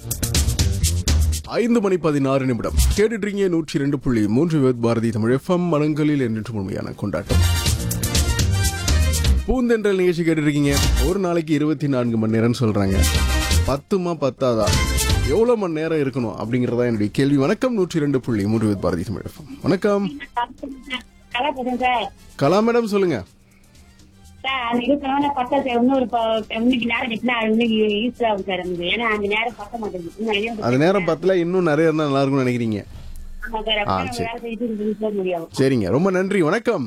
ஐந்து மணி பதினாறு நிமிடம் கேட்டுட்டு இருக்கீங்க நூற்றி ரெண்டு புள்ளி மூன்று விவத் பாரதி தமிழ் எஃப்எம் மனங்களில் என்று முழுமையான கொண்டாட்டம் பூந்தென்றல் நிகழ்ச்சி கேட்டுட்டு இருக்கீங்க ஒரு நாளைக்கு இருபத்தி நான்கு மணி நேரம்னு சொல்றாங்க பத்துமா பத்தாதா எவ்வளவு மணி நேரம் இருக்கணும் அப்படிங்கறதா என்னுடைய கேள்வி வணக்கம் நூற்றி ரெண்டு புள்ளி மூன்று விவத் பாரதி தமிழ் எஃப்எம் வணக்கம் நல்லா போதும் சார் கலா மேடம் சொல்லுங்க சார் அந்த இருக்கிறவன பக்கத்துல இன்னொரு ப- இன்னைக்கு நேரம் கட்டினா இன்னைக்கு யூஸ் ஆகும் சார் எனக்கு ஏன்னா அந்த நேரம் பத்த மாட்டேங்குது இன்னும் ஐயோ, அந்த நேரம் பத்துல இன்னும் நிறைய இருந்தா நல்லா இருக்கும்னு நினைக்கிறீங்க ஆமா சார் ஆ, அப்பதான் சரி. வேலை செய்து முடியும் சரிங்க ரொம்ப நன்றி வணக்கம்